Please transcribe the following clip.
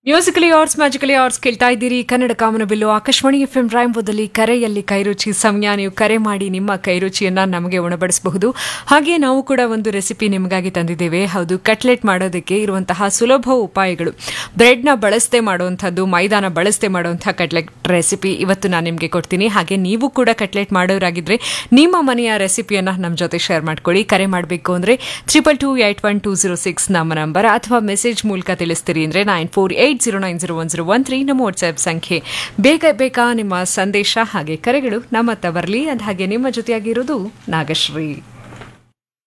musically arts magically arts ಕೇಳ್ತಾ ಇದ್ದೀರಿ ಕನ್ನಡ ಕಾಮನಬಿಲ್ಲು ಆಕಾಶವಾಣಿ ಎಫ್ ಎಂ ರಾಯಂಬೋದಲ್ಲಿ ಕರೆಯಲ್ಲಿ ಕೈರುಚಿ ಸಮಯ ನೀವು ಕರೆ ಮಾಡಿ ನಿಮ್ಮ ಕೈರುಚಿಯನ್ನ ನಮಗೆ ಉಣಬಡಿಸಬಹುದು ಹಾಗೆ ನಾವು ಕೂಡ ಒಂದು ರೆಸಿಪಿ ನಿಮಗಾಗಿ ತಂದಿದ್ದೇವೆ ಹೌದು ಕಟ್ಲೆಟ್ ಮಾಡೋದಕ್ಕೆ ಇರುವಂತಹ ಸುಲಭ ಉಪಾಯಗಳು ಬ್ರೆಡ್ನ ಬಳಸದೆ ಮಾಡುವಂಥದ್ದು ಮೈದಾನ ಬಳಸದೆ ಮಾಡುವಂತಹ ಕಟ್ಲೆಟ್ ರೆಸಿಪಿ ಇವತ್ತು ನಾನು ನಿಮಗೆ ಕೊಡ್ತೀನಿ ಹಾಗೆ ನೀವು ಕೂಡ ಕಟ್ಲೆಟ್ ಮಾಡೋರಾಗಿದ್ರೆ ನಿಮ್ಮ ಮನೆಯ ರೆಸಿಪಿಯನ್ನ ನಮ್ಮ ಜೊತೆ ಶೇರ್ ಮಾಡ್ಕೊಳ್ಳಿ ಕರೆ ಮಾಡಬೇಕು ಅಂದ್ರೆ triple two eight one two zero six ನಮ್ಮ ನಂಬರ್ ಅಥವಾ ಮೆಸೇಜ್ ಮೂಲಕ ತಿಳಿಸ್ತೀರಿ ಅಂದ್ರೆ nine four eight zero nine zero one zero one three ನಮ್ಮ ವಾಟ್ಸ್ಆಪ್ ಸಂಖ್ಯೆ ಬೇಗ ಬೇಕಾ ನಿಮ್ಮ ಸಂದೇಶ ಹಾಗೆ ಕರೆಗಳು ನಮ್ಮ ಹತ್ತ ಬರಲಿ ಅದು ಹಾಗೆ ನಿಮ್ಮ ಜೊತೆಯಾಗಿರೋದು ನಾಗಶ್ರೀ